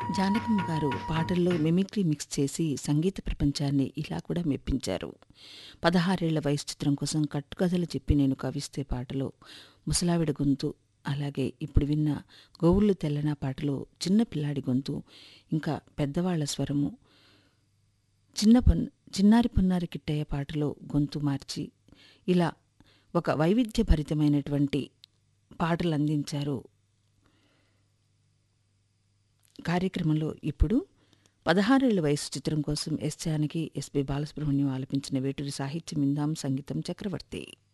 జానకమ్మ గారు పాటల్లో mimicry mix చేసి సంగీత ప్రపంచాన్ని ఇలా కూడా మెప్పించారు పదహారేళ్ల వయసు చిత్రం కోసం కట్టుకథలు చెప్పి నేను కవిస్తే పాటలో ముసలావిడ గొంతు అలాగే ఇప్పుడు విన్న గోవుళ్ళు తెల్లన పాటలో చిన్న పిల్లాడి గొంతు ఇంకా పెద్దవాళ్ల స్వరము చిన్న పన్ చిన్నారి పొన్నారి కిట్టయ్య పాటలో గొంతు మార్చి ఇలా ఒక వైవిధ్యభరితమైనటువంటి పాటలు అందించారు కార్యక్రమంలో ఇప్పుడు పదహారేళ్ల వయసు చిత్రం కోసం ఎస్ జానకి ఎస్పి బాలసుబ్రహ్మణ్యం ఆలపించిన వేటూరి సాహిత్యం ఇందాం సంగీతం చక్రవర్తి